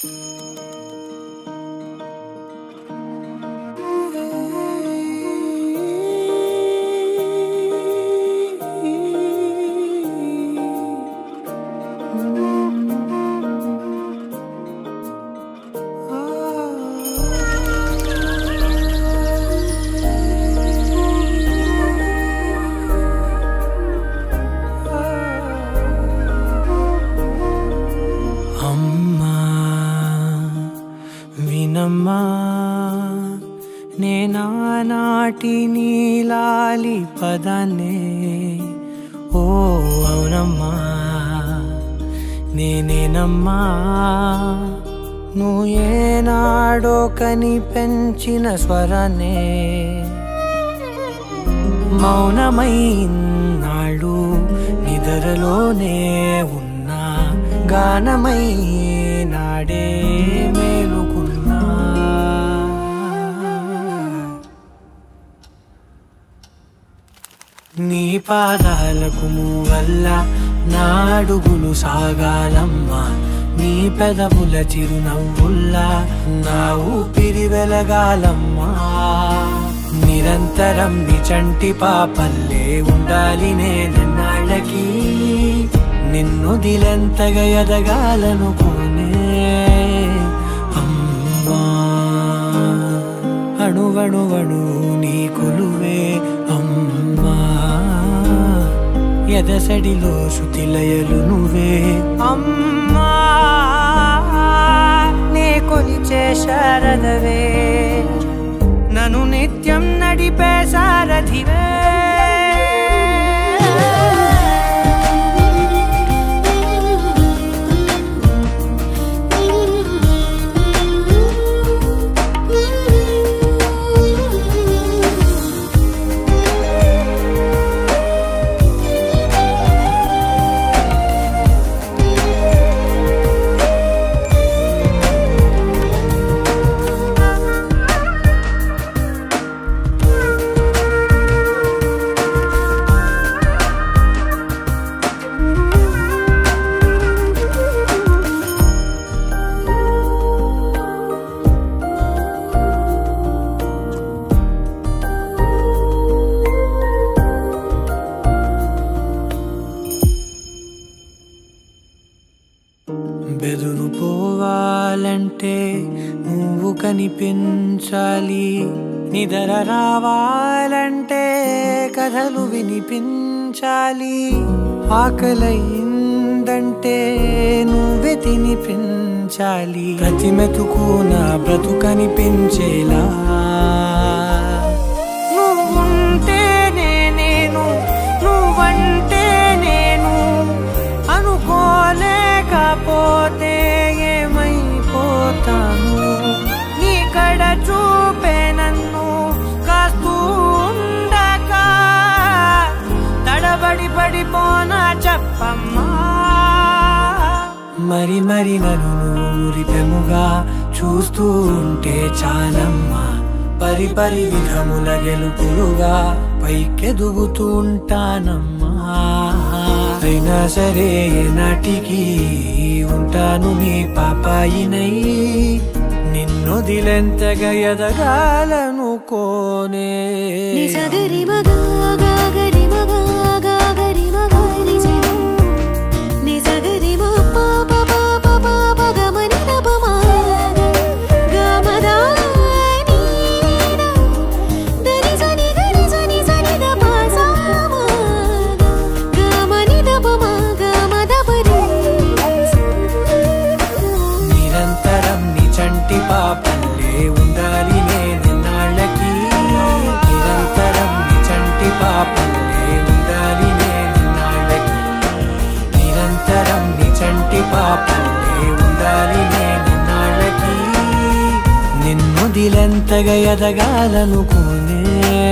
అమ్మా వినమ్మా నేనానాటి నీలాలి పదాన్నే ఓ అవునమ్మా నేనేనమ్మా నువ్వు ఏనాడో కని పెంచిన స్వరాన్నే మౌనమైనాడు నిద్రలోనే ఉన్నా గానమై నాడే మేలుకున్నా నీ పాదాలకు వల్ల నాడుగులు సాగాలమ్మా నీ పెదవుల చిరునవ్వుల్లా నా ఊపిరి వెలగాలమ్మా నిరంతరం నీ చంటి పాపల్లే ఉండాలి నేనన్నాళ్ళకి నిన్ను దిలెంతగా ఎదగాలనుకోనే అమ్మా అణువణువణు నీ కొలువే అమ్మా ఎదసడిలో శృతిలయలు నువ్వే అమ్మా నే కొలిచే శారదవే నన్ను నిత్యం నడిపే సారథివే బెదురు పోవాలంటే నువ్వు కనిపించాలి నిదర రావాలంటే కథలు వినిపించాలి ఆకలైందంటే నువ్వే తినిపించాలి ప్రతి మెతుకు నా బ్రతుకనిపించేలా నువ్వుంటేనే నేను నువ్వంటే నేను అనుకోలేకపోతే ఏమైపోతాను నీ కడ చూపే నన్ను కాస్తూ ఉండక తడబడి పడిపోనా చెప్పమ్మా మరి మరి నన్ను ఊరిపెముగా చూస్తూ ఉంటే చాలమ్మా పరి పరి విధముల గెలుపులుగా పైకెదుగుతూ ఉంటానమ్మా అయినా సరే నాటికి ఉంటాను నీ పాపాయినై నిన్నొదిలెంతగా ఎదగాలనుకోనే ని సగరి మగా గాగరి మగా గాగరి మగా ని స ని సగరి మ ప ప ప ప ప ప గ మ ని ద ప మ గ మ ద ని ద ద ని స ని గ ని స ని స ని ద ప స మ గ మ ని ద ప మ గ మ ద ప రి నిరంతరం నీ చంటి పాపల్లే ఉండాలి నేనెన్నాళ్ళకి నిరంతరం నీ చంటి పాపల్లే ఉండాలి నేనెన్నాళ్ళకి నిరంతరం నీ చంటి పాపల్లే ఉండాలి నేనెన్నాళ్ళకి నిన్ను దిలెంతగా ఎదగాలనుకునే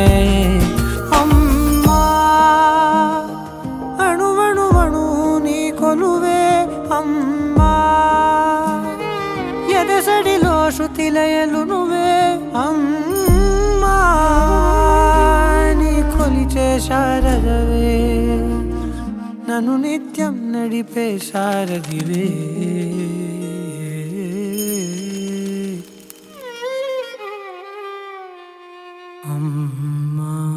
అమ్మా అణువణువణు నీ కొలువే అమ్మా ఎదసడిలో శృతిలయలు నువ్వే అమ్మా నీ కొలిచే శారదవే నన్ను నిత్యం నడిపే సారథివే అమ్మా